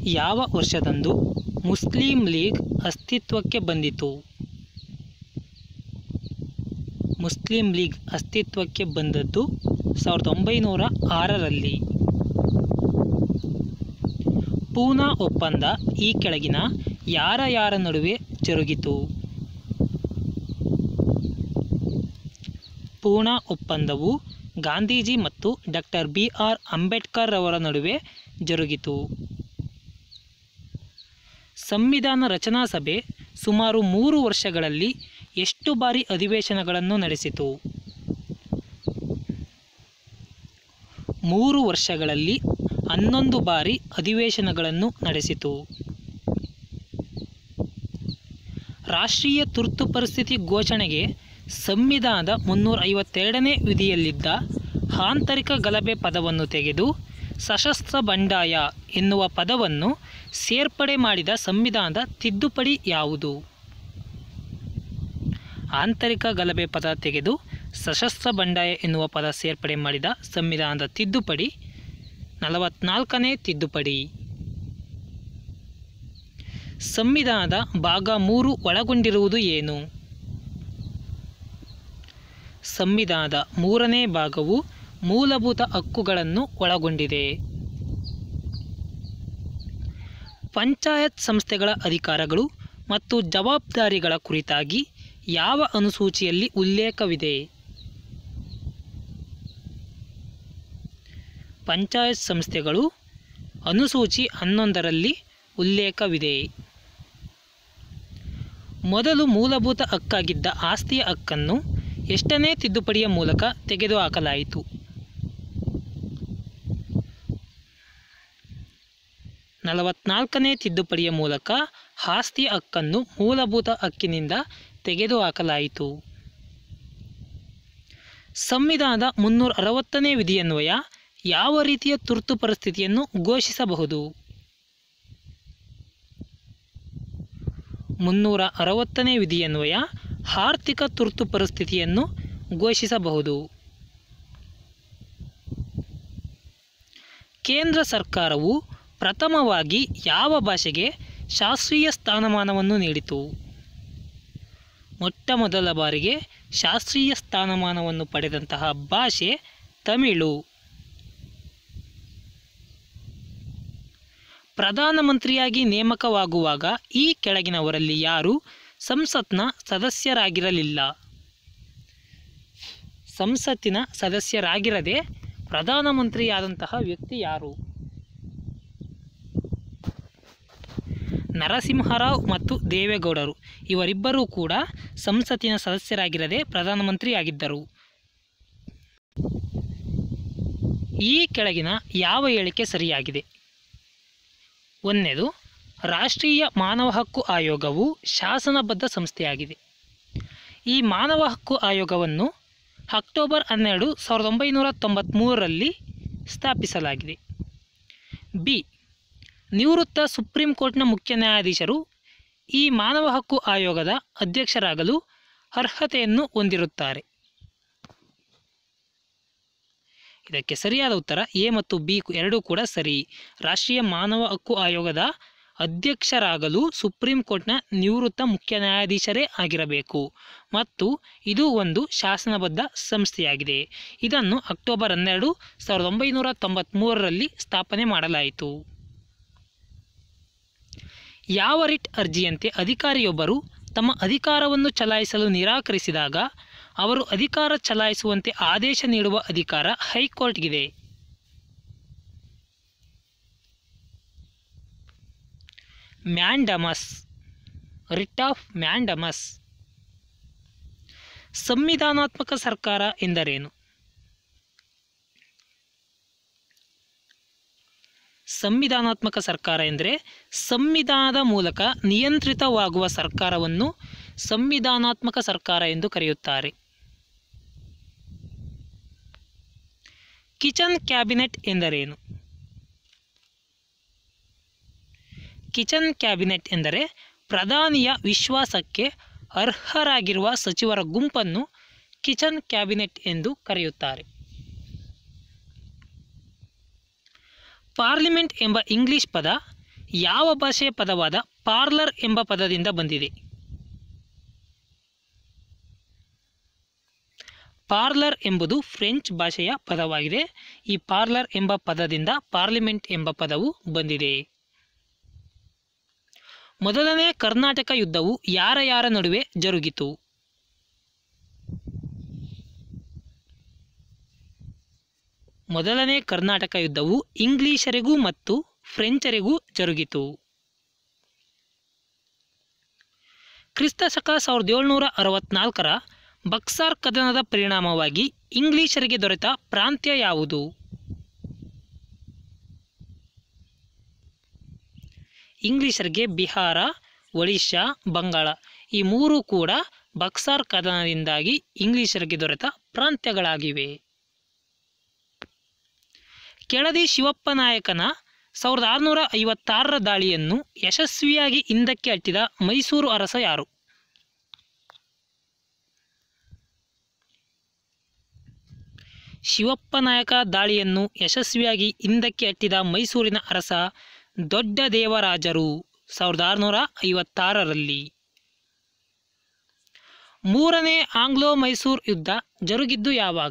ಯಾವ ವರ್ಷದಂದು Muslim league ಅಸ್ತಿತ್ವಕ್ಕೆ ಬಂದಿತು ಮುಸ್ಲಿಂ ಲೀಗ್ ಅಸ್ತಿತ್ವಕ್ಕೆ ಬಂದದ್ದು ಸಾವಿರದ ಒಂಬೈನೂರ ಆರರಲ್ಲಿ ಪೂನಾ ಒಪ್ಪಂದ ಈ ಕೆಳಗಿನ ಯಾರ ಯಾರ ನಡುವೆ ಜರುಗಿತು ಪೂನಾ ಒಪ್ಪಂದವು ಗಾಂಧೀಜಿ ಮತ್ತು ಡಾಕ್ಟರ್ ಬಿ ಆರ್ ಅಂಬೇಡ್ಕರ್ ಅವರ ನಡುವೆ ಜರುಗಿತು ಸಂವಿಧಾನ ರಚನಾ ಸಭೆ ಸುಮಾರು ಮೂರು ವರ್ಷಗಳಲ್ಲಿ ಎಷ್ಟು ಬಾರಿ ಅಧಿವೇಶನಗಳನ್ನು ನಡೆಸಿತು ಮೂರು ವರ್ಷಗಳಲ್ಲಿ ಹನ್ನೊಂದು ಬಾರಿ ಅಧಿವೇಶನಗಳನ್ನು ನಡೆಸಿತು ರಾಷ್ಟ್ರೀಯ ತುರ್ತು ಪರಿಸ್ಥಿತಿ ಘೋಷಣೆಗೆ ಸಂವಿಧಾನದ ಮುನ್ನೂರ ಐವತ್ತೆರಡನೇ ವಿಧಿಯಲ್ಲಿದ್ದ ಆಂತರಿಕ ಗಲಭೆ ಪದವನ್ನು ತೆಗೆದು ಸಶಸ್ತ್ರ ಬಂಡಾಯ ಎನ್ನುವ ಪದವನ್ನು ಸೇರ್ಪಡೆ ಮಾಡಿದ ಸಂವಿಧಾನದ ತಿದ್ದುಪಡಿ ಯಾವುದು ಆಂತರಿಕ ಗಲಭೆ ಪದ ತೆಗೆದು ಸಶಸ್ತ್ರ ಬಂಡಾಯ ಎನ್ನುವ ಪದ ಸೇರ್ಪಡೆ ಮಾಡಿದ ಸಂವಿಧಾನದ ತಿದ್ದುಪಡಿ ನಲವತ್ನಾಲ್ಕನೇ ತಿದ್ದುಪಡಿ ಸಂವಿಧಾನದ ಭಾಗ ಮೂರು ಒಳಗೊಂಡಿರುವುದು ಏನು ಸಂವಿಧಾನದ ಮೂರನೇ ಭಾಗವು ಮೂಲಭೂತ ಹಕ್ಕುಗಳನ್ನು ಒಳಗೊಂಡಿದೆ ಪಂಚಾಯತ್ ಸಂಸ್ಥೆಗಳ ಅಧಿಕಾರಗಳು ಮತ್ತು ಜವಾಬ್ದಾರಿಗಳ ಕುರಿತಾಗಿ ಯಾವ ಅನುಸೂಚಿಯಲ್ಲಿ ಉಲ್ಲೇಖವಿದೆ ಪಂಚಾಯತ್ ಸಂಸ್ಥೆಗಳು ಅನುಸೂಚಿ ಹನ್ನೊಂದರಲ್ಲಿ ಉಲ್ಲೇಖವಿದೆ ಮೊದಲು ಮೂಲಭೂತ ಹಕ್ಕಾಗಿದ್ದ ಆಸ್ತಿಯ ಹಕ್ಕನ್ನು ಎಷ್ಟನೇ ತಿದ್ದುಪಡಿಯ ಮೂಲಕ ತೆಗೆದುಹಾಕಲಾಯಿತು ನಲವತ್ನಾಲ್ಕನೇ ತಿದ್ದುಪಡಿಯ ಮೂಲಕ ಆಸ್ತಿಯ ಹಕ್ಕನ್ನು ಮೂಲಭೂತ ಹಕ್ಕಿನಿಂದ ತೆಗೆದುಹಾಕಲಾಯಿತು ಸಂವಿಧಾನದ ಮುನ್ನೂರ ಅರವತ್ತನೇ ವಿಧಿಯನ್ವಯ ಯಾವ ರೀತಿಯ ತುರ್ತು ಪರಿಸ್ಥಿತಿಯನ್ನು ಘೋಷಿಸಬಹುದು ಮುನ್ನೂರ ಅರವತ್ತನೇ ವಿಧಿಯನ್ವಯ ಆರ್ಥಿಕ ತುರ್ತು ಪರಿಸ್ಥಿತಿಯನ್ನು ಘೋಷಿಸಬಹುದು ಕೇಂದ್ರ ಸರ್ಕಾರವು ಪ್ರಥಮವಾಗಿ ಯಾವ ಭಾಷೆಗೆ ಶಾಸ್ತ್ರೀಯ ಸ್ಥಾನಮಾನವನ್ನು ನೀಡಿತು ಮೊಟ್ಟ ಮೊದಲ ಬಾರಿಗೆ ಶಾಸ್ತ್ರೀಯ ಸ್ಥಾನಮಾನವನ್ನು ಪಡೆದಂತಹ ಭಾಷೆ ತಮಿಳು ಪ್ರಧಾನಮಂತ್ರಿಯಾಗಿ ನೇಮಕವಾಗುವಾಗ ಈ ಕೆಳಗಿನವರಲ್ಲಿ ಯಾರು ಸಂಸತ್ನ ಸದಸ್ಯರಾಗಿರಲಿಲ್ಲ ಸಂಸತ್ತಿನ ಸದಸ್ಯರಾಗಿರದೆ ಪ್ರಧಾನಮಂತ್ರಿಯಾದಂತಹ ವ್ಯಕ್ತಿ ಯಾರು ನರಸಿಂಹರಾವ್ ಮತ್ತು ದೇವೇಗೌಡರು ಇವರಿಬ್ಬರೂ ಕೂಡ ಸಂಸತ್ತಿನ ಸದಸ್ಯರಾಗಿರದೆ ಪ್ರಧಾನಮಂತ್ರಿಯಾಗಿದ್ದರು ಈ ಕೆಳಗಿನ ಯಾವ ಹೇಳಿಕೆ ಸರಿಯಾಗಿದೆ ಒಂದನೇದು ರಾಷ್ಟ್ರೀಯ ಮಾನವ ಹಕ್ಕು ಆಯೋಗವು ಶಾಸನಬದ್ಧ ಸಂಸ್ಥೆಯಾಗಿದೆ ಈ ಮಾನವ ಹಕ್ಕು ಆಯೋಗವನ್ನು ಅಕ್ಟೋಬರ್ ಹನ್ನೆರಡು ಸಾವಿರದ ಒಂಬೈನೂರ ತೊಂಬತ್ತ್ಮೂರರಲ್ಲಿ ಸ್ಥಾಪಿಸಲಾಗಿದೆ ಬಿ ನಿವೃತ್ತ ಸುಪ್ರೀಂ ಕೋರ್ಟ್ನ ಮುಖ್ಯ ನ್ಯಾಯಾಧೀಶರು ಈ ಮಾನವ ಹಕ್ಕು ಆಯೋಗದ ಅಧ್ಯಕ್ಷರಾಗಲು ಅರ್ಹತೆಯನ್ನು ಹೊಂದಿರುತ್ತಾರೆ ಇದಕ್ಕೆ ಸರಿಯಾದ ಉತ್ತರ ಎ ಮತ್ತು ಬಿ ಎರಡೂ ಕೂಡ ಸರಿ ರಾಷ್ಟ್ರೀಯ ಮಾನವ ಹಕ್ಕು ಆಯೋಗದ ಅಧ್ಯಕ್ಷರಾಗಲು ಸುಪ್ರೀಂ ಕೋರ್ಟ್ನ ನಿವೃತ್ತ ಮುಖ್ಯ ನ್ಯಾಯಾಧೀಶರೇ ಆಗಿರಬೇಕು ಮತ್ತು ಇದು ಒಂದು ಶಾಸನಬದ್ಧ ಸಂಸ್ಥೆಯಾಗಿದೆ ಇದನ್ನು ಅಕ್ಟೋಬರ್ ಹನ್ನೆರಡು ಸಾವಿರದ ಒಂಬೈನೂರ ತೊಂಬತ್ತ್ಮೂರರಲ್ಲಿ ಸ್ಥಾಪನೆ ಮಾಡಲಾಯಿತು ಯಾವ ರಿಟ್ ಅರ್ಜಿಯಂತೆ ಅಧಿಕಾರಿಯೊಬ್ಬರು ತಮ್ಮ ಅಧಿಕಾರವನ್ನು ಚಲಾಯಿಸಲು ನಿರಾಕರಿಸಿದಾಗ ಅವರು ಅಧಿಕಾರ ಚಲಾಯಿಸುವಂತೆ ಆದೇಶ ನೀಡುವ ಅಧಿಕಾರ ಹೈಕೋರ್ಟ್ಗಿದೆ ಮ್ಯಾಂಡಮಸ್ ರಿಟ್ ಆಫ್ ಮ್ಯಾಂಡಮಸ್ ಸಂವಿಧಾನಾತ್ಮಕ ಸರ್ಕಾರ ಎಂದರೇನು ಸಂವಿಧಾನಾತ್ಮಕ ಸರ್ಕಾರ ಎಂದರೆ ಸಂವಿಧಾನದ ಮೂಲಕ ನಿಯಂತ್ರಿತವಾಗುವ ಸರ್ಕಾರವನ್ನು ಸಂವಿಧಾನಾತ್ಮಕ ಸರ್ಕಾರ ಎಂದು ಕರೆಯುತ್ತಾರೆ ಕಿಚನ್ ಕ್ಯಾಬಿನೆಟ್ ಎಂದರೇನು ಕಿಚನ್ ಕ್ಯಾಬಿನೆಟ್ ಎಂದರೆ ಪ್ರಧಾನಿಯ ವಿಶ್ವಾಸಕ್ಕೆ ಅರ್ಹರಾಗಿರುವ ಸಚಿವರ ಗುಂಪನ್ನು ಕಿಚನ್ ಕ್ಯಾಬಿನೆಟ್ ಎಂದು ಕರೆಯುತ್ತಾರೆ ಪಾರ್ಲಿಮೆಂಟ್ ಎಂಬ ಇಂಗ್ಲಿಷ್ ಪದ ಯಾವ ಭಾಷೆಯ ಪದವಾದ ಪಾರ್ಲರ್ ಎಂಬ ಪದದಿಂದ ಬಂದಿದೆ ಪಾರ್ಲರ್ ಎಂಬುದು ಫ್ರೆಂಚ್ ಭಾಷೆಯ ಪದವಾಗಿದೆ ಈ ಪಾರ್ಲರ್ ಎಂಬ ಪದದಿಂದ ಪಾರ್ಲಿಮೆಂಟ್ ಎಂಬ ಪದವು ಬಂದಿದೆ ಮೊದಲನೇ ಕರ್ನಾಟಕ ಯುದ್ಧವು ಯಾರ ಯಾರ ನಡುವೆ ಜರುಗಿತು ಮೊದಲನೇ ಕರ್ನಾಟಕ ಯುದ್ಧವು ಇಂಗ್ಲಿಷರಿಗೂ ಮತ್ತು ಫ್ರೆಂಚರಿಗೂ ಜರುಗಿತು ಕ್ರಿಸ್ತಶಕ ಸಾವಿರದ ಏಳ್ನೂರ ಅರವತ್ನಾಲ್ಕರ ಬಕ್ಸಾರ್ ಕದನದ ಪರಿಣಾಮವಾಗಿ ಇಂಗ್ಲಿಷರಿಗೆ ದೊರೆತ ಪ್ರಾಂತ್ಯ ಯಾವುದು ಇಂಗ್ಲಿಷರಿಗೆ ಬಿಹಾರ ಒಡಿಶಾ ಬಂಗಾಳ ಈ ಮೂರು ಕೂಡ ಬಕ್ಸಾರ್ ಕದನದಿಂದಾಗಿ ಇಂಗ್ಲಿಷರಿಗೆ ದೊರೆತ ಪ್ರಾಂತ್ಯಗಳಾಗಿವೆ ಕೆಳದಿ ಶಿವಪ್ಪ ನಾಯಕನ ಸಾವಿರದ ಆರುನೂರ ಐವತ್ತಾರರ ದಾಳಿಯನ್ನು ಯಶಸ್ವಿಯಾಗಿ ಹಿಂದಕ್ಕೆ ಹಟ್ಟಿದ ಮೈಸೂರು ಅರಸ ಯಾರು ಶಿವಪ್ಪ ನಾಯಕ ದಾಳಿಯನ್ನು ಯಶಸ್ವಿಯಾಗಿ ಹಿಂದಕ್ಕೆ ಹಟ್ಟಿದ ಮೈಸೂರಿನ ಅರಸ ದೊಡ್ಡ ದೇವರಾಜರು ಸಾವಿರದ ಆರುನೂರ ಐವತ್ತಾರರಲ್ಲಿ ಮೂರನೇ ಆಂಗ್ಲೋ ಮೈಸೂರು ಯುದ್ಧ ಜರುಗಿದ್ದು ಯಾವಾಗ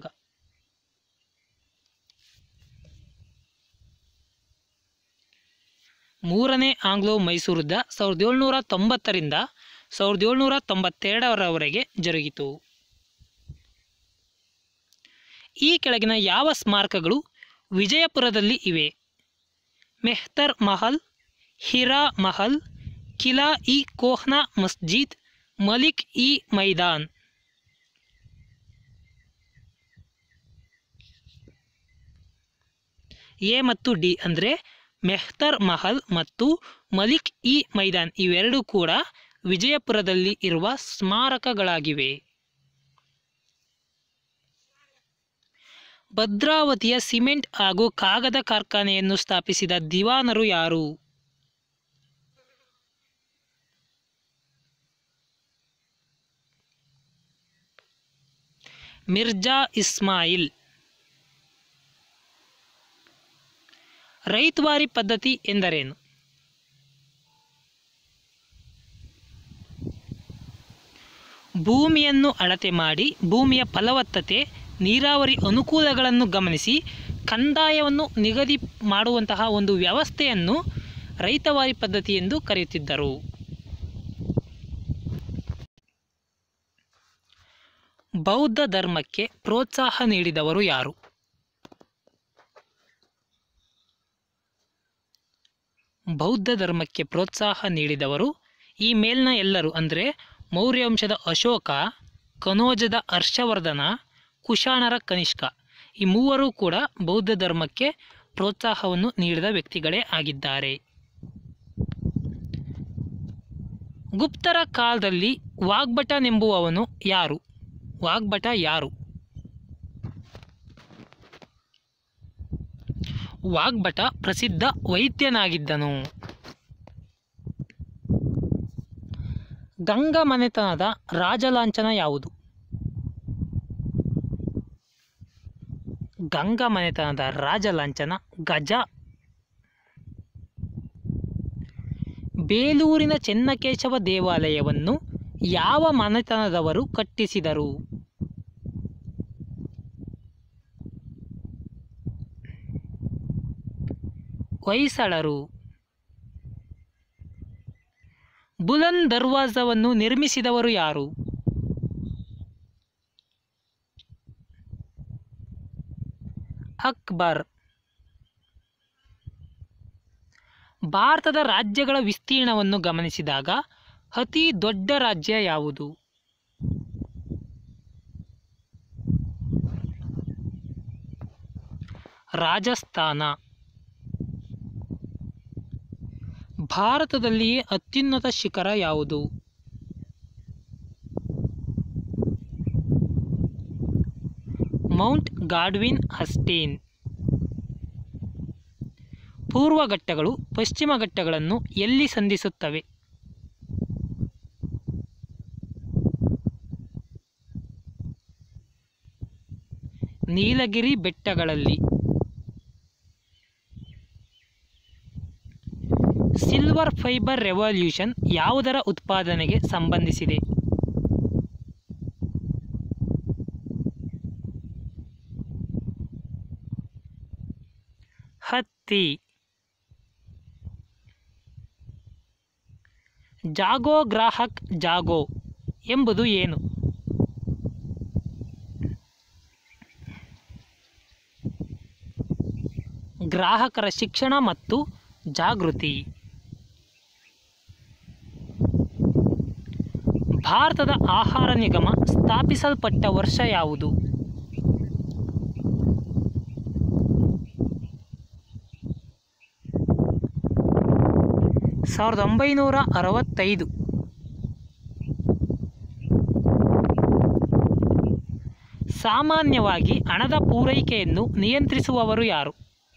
ಮೂರನೇ ಆಂಗ್ಲೋ ಮೈಸೂರು ಯುದ್ಧ ಸಾವಿರದ ಏಳ್ನೂರ ತೊಂಬತ್ತರಿಂದ ಸಾವಿರದ ಏಳ್ನೂರ ತೊಂಬತ್ತೆರಡರವರೆಗೆ ಜರುಗಿತು ಈ ಕೆಳಗಿನ ಯಾವ ಸ್ಮಾರಕಗಳು ವಿಜಯಪುರದಲ್ಲಿ ಇವೆ ಮೆಹ್ತರ್ ಮಹಲ್ ಹಿರಾ ಮಹಲ್ ಕಿಲಾ ಇ ಕೋಹ್ನಾ ಮಸ್ಜಿದ್ ಮಲಿಕ್ ಇ ಮೈದಾನ್ ಎ ಮತ್ತು ಡಿ ಅಂದರೆ ಮೆಹ್ತರ್ ಮಹಲ್ ಮತ್ತು ಮಲಿಕ್ ಇ ಮೈದಾನ್ ಇವೆರಡೂ ಕೂಡ ವಿಜಯಪುರದಲ್ಲಿ ಇರುವ ಸ್ಮಾರಕಗಳಾಗಿವೆ ಭದ್ರಾವತಿಯ ಸಿಮೆಂಟ್ ಹಾಗೂ ಕಾಗದ ಕಾರ್ಖಾನೆಯನ್ನು ಸ್ಥಾಪಿಸಿದ ದಿವಾನರು ಯಾರು ಮಿರ್ಜಾ ಇಸ್ಮಾಯಿಲ್ ರೈತವಾರಿ ಪದ್ಧತಿ ಎಂದರೇನು ಭೂಮಿಯನ್ನು ಅಳತೆ ಮಾಡಿ ಭೂಮಿಯ ಫಲವತ್ತತೆ ನೀರಾವರಿ ಅನುಕೂಲಗಳನ್ನು ಗಮನಿಸಿ ಕಂದಾಯವನ್ನು ನಿಗದಿ ಮಾಡುವಂತಹ ಒಂದು ವ್ಯವಸ್ಥೆಯನ್ನು ರೈತವಾರಿ ಪದ್ಧತಿ ಎಂದು ಕರೆಯುತ್ತಿದ್ದರು ಬೌದ್ಧ ಧರ್ಮಕ್ಕೆ ಪ್ರೋತ್ಸಾಹ ನೀಡಿದವರು ಯಾರು ಬೌದ್ಧ ಧರ್ಮಕ್ಕೆ ಪ್ರೋತ್ಸಾಹ ನೀಡಿದವರು ಈ ಮೇಲ್ನ ಎಲ್ಲರೂ ಅಂದರೆ ಮೌರ್ಯವಂಶದ ಅಶೋಕ ಕನೋಜದ ಹರ್ಷವರ್ಧನ ಕುಶಾಣರ ಕನಿಷ್ಕ ಈ ಮೂವರು ಕೂಡ ಬೌದ್ಧ ಧರ್ಮಕ್ಕೆ ಪ್ರೋತ್ಸಾಹವನ್ನು ನೀಡಿದ ವ್ಯಕ್ತಿಗಳೇ ಆಗಿದ್ದಾರೆ ಗುಪ್ತರ ಕಾಲದಲ್ಲಿ ವಾಗ್ಭಟನೆಂಬುವವನು ಯಾರು ವಾಗ್ಭಟ ಯಾರು ವಾಗ್ಭಟ ಪ್ರಸಿದ್ಧ ವೈದ್ಯನಾಗಿದ್ದನು ಗಂಗ ಮನೆತನದ ರಾಜಲಾಂಛನ ಯಾವುದು ಗಂಗ ಮನೆತನದ ರಾಜಲಾಂಛನ ಗಜ ಬೇಲೂರಿನ ಚೆನ್ನಕೇಶವ ದೇವಾಲಯವನ್ನು ಯಾವ ಮನೆತನದವರು ಕಟ್ಟಿಸಿದರು ಹೊಯ್ಸಳರು ಬುಲಂದ್ ದರ್ವಾಜವನ್ನು ನಿರ್ಮಿಸಿದವರು ಯಾರು ಅಕ್ಬರ್ ಭಾರತದ ರಾಜ್ಯಗಳ ವಿಸ್ತೀರ್ಣವನ್ನು ಗಮನಿಸಿದಾಗ ಅತಿ ದೊಡ್ಡ ರಾಜ್ಯ ಯಾವುದು ರಾಜಸ್ಥಾನ ಭಾರತದಲ್ಲಿಯೇ ಅತ್ಯುನ್ನತ ಶಿಖರ ಯಾವುದು ಮೌಂಟ್ ಗಾಡ್ವಿನ್ ಹಸ್ಟೇನ್ ಪೂರ್ವ ಘಟ್ಟಗಳು ಪಶ್ಚಿಮ ಘಟ್ಟಗಳನ್ನು ಎಲ್ಲಿ ಸಂಧಿಸುತ್ತವೆ ನೀಲಗಿರಿ ಬೆಟ್ಟಗಳಲ್ಲಿ ಸಿಲ್ವರ್ ಫೈಬರ್ ರೆವಲ್ಯೂಷನ್ ಯಾವುದರ ಉತ್ಪಾದನೆಗೆ ಸಂಬಂಧಿಸಿದೆ ಹತ್ತಿ ಜಾಗೋ ಗ್ರಾಹಕ್ ಜಾಗೋ ಎಂಬುದು ಏನು ಗ್ರಾಹಕರ ಶಿಕ್ಷಣ ಮತ್ತು ಜಾಗೃತಿ ಭಾರತದ ಆಹಾರ ನಿಗಮ ಸ್ಥಾಪಿಸಲ್ಪಟ್ಟ ವರ್ಷ ಯಾವುದು ಸಾವಿರದ ಒಂಬೈನೂರ ಅರವತ್ತೈದು ಸಾಮಾನ್ಯವಾಗಿ ಹಣದ ಪೂರೈಕೆಯನ್ನು ನಿಯಂತ್ರಿಸುವವರು ಯಾರು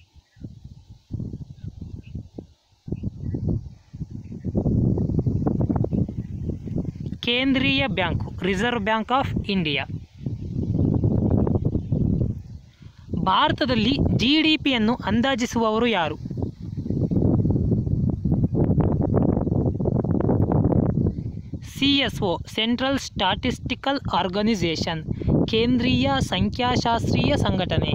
ಕೇಂದ್ರೀಯ bank Reserve Bank of India ಭಾರತದಲ್ಲಿ ಜಿ ಡಿ ಪಿಯನ್ನು ಅಂದಾಜಿಸುವವರು ಯಾರು C S O Central Statistical Organisation ಕೇಂದ್ರೀಯ ಸಂಖ್ಯಾಶಾಸ್ತ್ರೀಯ ಸಂಘಟನೆ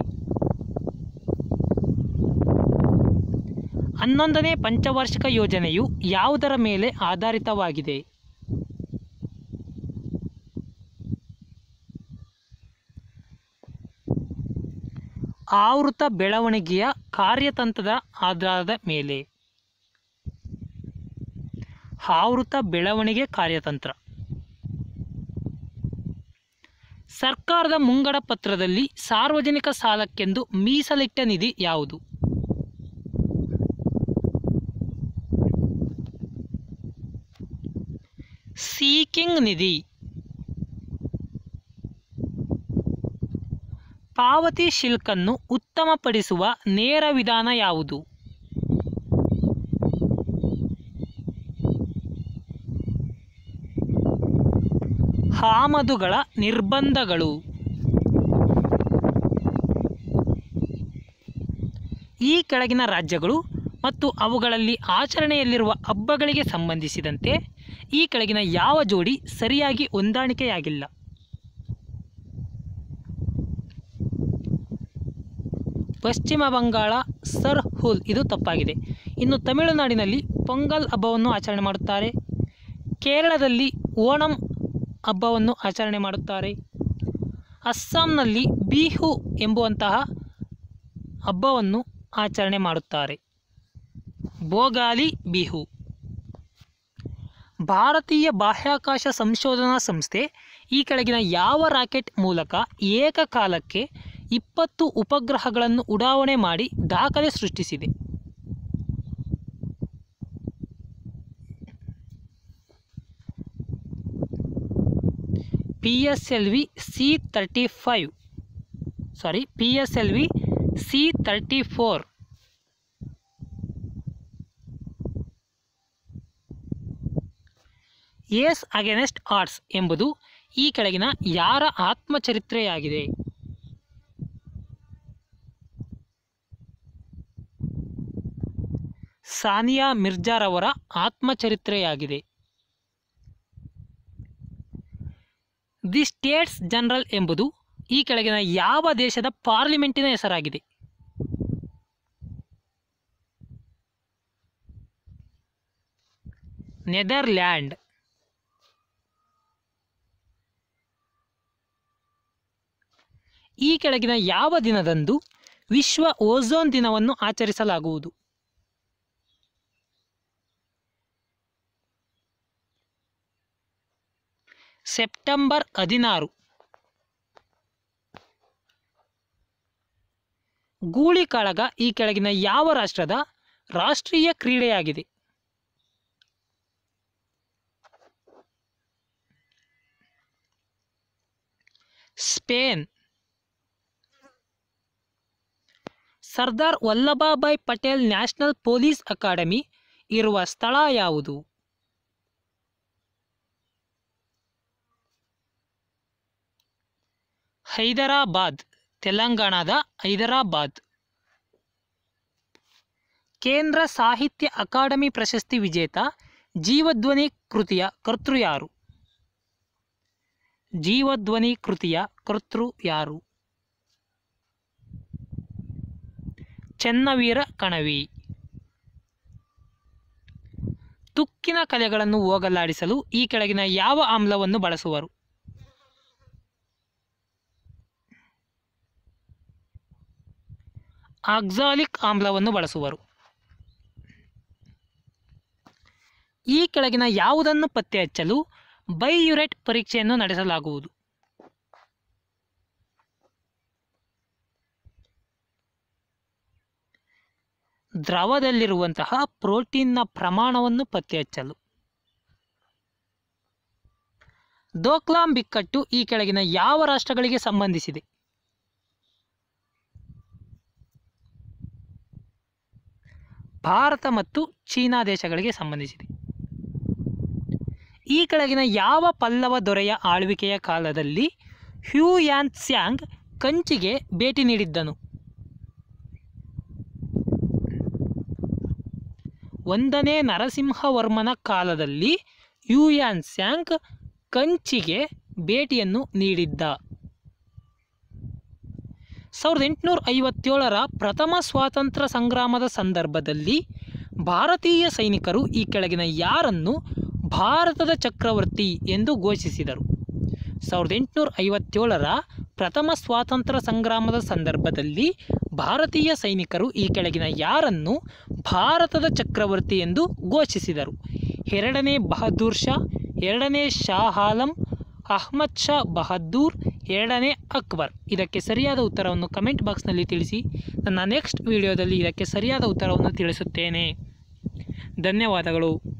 ಹನ್ನೊಂದನೇ ಪಂಚವಾರ್ಷಿಕ ಯೋಜನೆಯು ಯಾವುದರ ಮೇಲೆ ಆಧಾರಿತವಾಗಿದೆ ಆವೃತ ಬೆಳವಣಿಗೆಯ ಕಾರ್ಯತಂತ್ರದ ಆಧಾರದ ಮೇಲೆ ಆವೃತ ಬೆಳವಣಿಗೆ ಕಾರ್ಯತಂತ್ರ ಸರ್ಕಾರದ ಮುಂಗಡ ಪತ್ರದಲ್ಲಿ ಸಾರ್ವಜನಿಕ ಸಾಲಕ್ಕೆಂದು ಮೀಸಲಿಟ್ಟ ನಿಧಿ ಯಾವುದು ಸೀಕಿಂಗ್ ನಿಧಿ ಪಾವತಿ ಶಿಲ್ಕನ್ನು ಉತ್ತಮಪಡಿಸುವ ನೇರ ವಿಧಾನ ಯಾವುದು ಆಮದುಗಳ ನಿರ್ಬಂಧಗಳು ಈ ಕೆಳಗಿನ ರಾಜ್ಯಗಳು ಮತ್ತು ಅವುಗಳಲ್ಲಿ ಆಚರಣೆಯಲ್ಲಿರುವ ಹಬ್ಬಗಳಿಗೆ ಸಂಬಂಧಿಸಿದಂತೆ ಈ ಕೆಳಗಿನ ಯಾವ ಜೋಡಿ ಸರಿಯಾಗಿ ಹೊಂದಾಣಿಕೆಯಾಗಿಲ್ಲ ಪಶ್ಚಿಮ ಬಂಗಾಳ ಸರ್ ಹುಲ್ ಇದು ತಪ್ಪಾಗಿದೆ ಇನ್ನು ತಮಿಳುನಾಡಿನಲ್ಲಿ ಪೊಂಗಲ್ ಹಬ್ಬವನ್ನು ಆಚರಣೆ ಮಾಡುತ್ತಾರೆ ಕೇರಳದಲ್ಲಿ ಓಣಂ ಹಬ್ಬವನ್ನು ಆಚರಣೆ ಮಾಡುತ್ತಾರೆ ಅಸ್ಸಾಂನಲ್ಲಿ ಬಿಹು ಎಂಬುವಂತಹ ಹಬ್ಬವನ್ನು ಆಚರಣೆ ಮಾಡುತ್ತಾರೆ ಬೋಗಾಲಿ ಬಿಹು ಭಾರತೀಯ ಬಾಹ್ಯಾಕಾಶ ಸಂಶೋಧನಾ ಸಂಸ್ಥೆ ಈ ಕೆಳಗಿನ ಯಾವ ರಾಕೆಟ್ ಮೂಲಕ ಏಕಕಾಲಕ್ಕೆ ಇಪ್ಪತ್ತು ಉಪಗ್ರಹಗಳನ್ನು ಉಡಾವಣೆ ಮಾಡಿ ದಾಖಲೆ ಸೃಷ್ಟಿಸಿದೆ P S L V C thirty five sorry P S L V C thirty four ace against odds ಎಂಬುದು ಈ ಕೆಳಗಿನ ಯಾರ ಆತ್ಮಚರಿತ್ರೆಯಾಗಿದೆ ಸಾನಿಯಾ ಮಿರ್ಜಾರವರ ಆತ್ಮಚರಿತ್ರೆಯಾಗಿದೆ ದಿ ಸ್ಟೇಟ್ಸ್ ಜನರಲ್ ಎಂಬುದು ಈ ಕೆಳಗಿನ ಯಾವ ದೇಶದ ಪಾರ್ಲಿಮೆಂಟಿನ ಹೆಸರಾಗಿದೆ ನೆದರ್ಲ್ಯಾಂಡ್ ಈ ಕೆಳಗಿನ ಯಾವ ದಿನದಂದು ವಿಶ್ವ ಓಝೋನ್ ದಿನವನ್ನು ಆಚರಿಸಲಾಗುವುದು ಸೆಪ್ಟೆಂಬರ್ ಹದಿನಾರು ಗೂಳಿಕಾಳಗ ಈ ಕೆಳಗಿನ ಯಾವ ರಾಷ್ಟ್ರದ ರಾಷ್ಟ್ರೀಯ ಕ್ರೀಡೆಯಾಗಿದೆ Spain Sardar Vallabhbhai Patel National Police Academy ಇರುವ ಸ್ಥಳ ಯಾವುದು ಹೈದರಾಬಾದ್ ತೆಲಂಗಾಣದ ಹೈದರಾಬಾದ್ ಕೇಂದ್ರ ಸಾಹಿತ್ಯ ಅಕಾಡೆಮಿ ಪ್ರಶಸ್ತಿ ವಿಜೇತ ಜೀವಧ್ವನಿ ಕೃತಿಯ ಕರ್ತೃ ಯಾರು ಜೀವಧ್ವನಿ ಕೃತಿಯ ಕರ್ತೃ ಯಾರು ಚೆನ್ನವೀರ ಕಣವಿ ತುಕ್ಕಿನ ಕಲೆಗಳನ್ನು ಹೋಗಲಾಡಿಸಲು ಈ ಕೆಳಗಿನ ಯಾವ ಆಮ್ಲವನ್ನು ಬಳಸುವರು ಆಕ್ಸಾಲಿಕ್ ಆಮ್ಲವನ್ನು ಬಳಸುವರು ಈ ಕೆಳಗಿನ ಯಾವುದನ್ನು ಪತ್ತೆ ಹಚ್ಚಲು ಬೈಯುರೆಟ್ ಪರೀಕ್ಷೆಯನ್ನು ನಡೆಸಲಾಗುವುದು ದ್ರವದಲ್ಲಿರುವಂತಹ ಪ್ರೋಟೀನ್ನ ಪ್ರಮಾಣವನ್ನು ಪತ್ತೆ ಹಚ್ಚಲು ದೋಕ್ಲಾಂ ಬಿಕ್ಕಟ್ಟು ಈ ಕೆಳಗಿನ ಯಾವ ರಾಷ್ಟ್ರಗಳಿಗೆ ಸಂಬಂಧಿಸಿದೆ ಭಾರತ ಮತ್ತು ಚೀನಾ ದೇಶಗಳಿಗೆ ಸಂಬಂಧಿಸಿದೆ ಈ ಕೆಳಗಿನ ಯಾವ ಪಲ್ಲವ ದೊರೆಯ ಆಳ್ವಿಕೆಯ ಕಾಲದಲ್ಲಿ ಹ್ಯೂ ಯಾನ್ ಸ್ಯಾಂಗ್ ಕಂಚಿಗೆ ಭೇಟಿ ನೀಡಿದ್ದನು ಒಂದನೇ ನರಸಿಂಹವರ್ಮನ ಕಾಲದಲ್ಲಿ ಯುಯಾನ್ ಸ್ಯಾಂಗ್ ಕಂಚಿಗೆ ಭೇಟಿಯನ್ನು ನೀಡಿದ್ದ ಸಾವಿರದ ಎಂಟುನೂರ ಐವತ್ತೇಳರ ಪ್ರಥಮ ಸ್ವಾತಂತ್ರ್ಯ ಸಂಗ್ರಾಮದ ಸಂದರ್ಭದಲ್ಲಿ ಭಾರತೀಯ ಸೈನಿಕರು ಈ ಕೆಳಗಿನ ಯಾರನ್ನು ಭಾರತದ ಚಕ್ರವರ್ತಿ ಎಂದು ಘೋಷಿಸಿದರು ಸಾವಿರದ ಎಂಟುನೂರ ಐವತ್ತೇಳರ ಪ್ರಥಮ ಸ್ವಾತಂತ್ರ್ಯ ಸಂಗ್ರಾಮದ ಸಂದರ್ಭದಲ್ಲಿ ಭಾರತೀಯ ಸೈನಿಕರು ಈ ಕೆಳಗಿನ ಯಾರನ್ನು ಭಾರತದ ಚಕ್ರವರ್ತಿ ಎಂದು ಘೋಷಿಸಿದರು ಎರಡನೇ ಬಹದ್ದೂರ್ ಶಾ ಎರಡನೇ ಶಾ ಆಲಂ ಅಹ್ಮದ್ ಶಾ ಬಹದ್ದೂರ್ ಎರಡನೇ ಅಕ್ಬರ್ ಇದಕ್ಕೆ ಸರಿಯಾದ ಉತ್ತರವನ್ನು ಕಮೆಂಟ್ ಬಾಕ್ಸ್ನಲ್ಲಿ ತಿಳಿಸಿ ನನ್ನ ನೆಕ್ಸ್ಟ್ ವಿಡಿಯೋದಲ್ಲಿ ಇದಕ್ಕೆ ಸರಿಯಾದ ಉತ್ತರವನ್ನು ತಿಳಿಸುತ್ತೇನೆ ಧನ್ಯವಾದಗಳು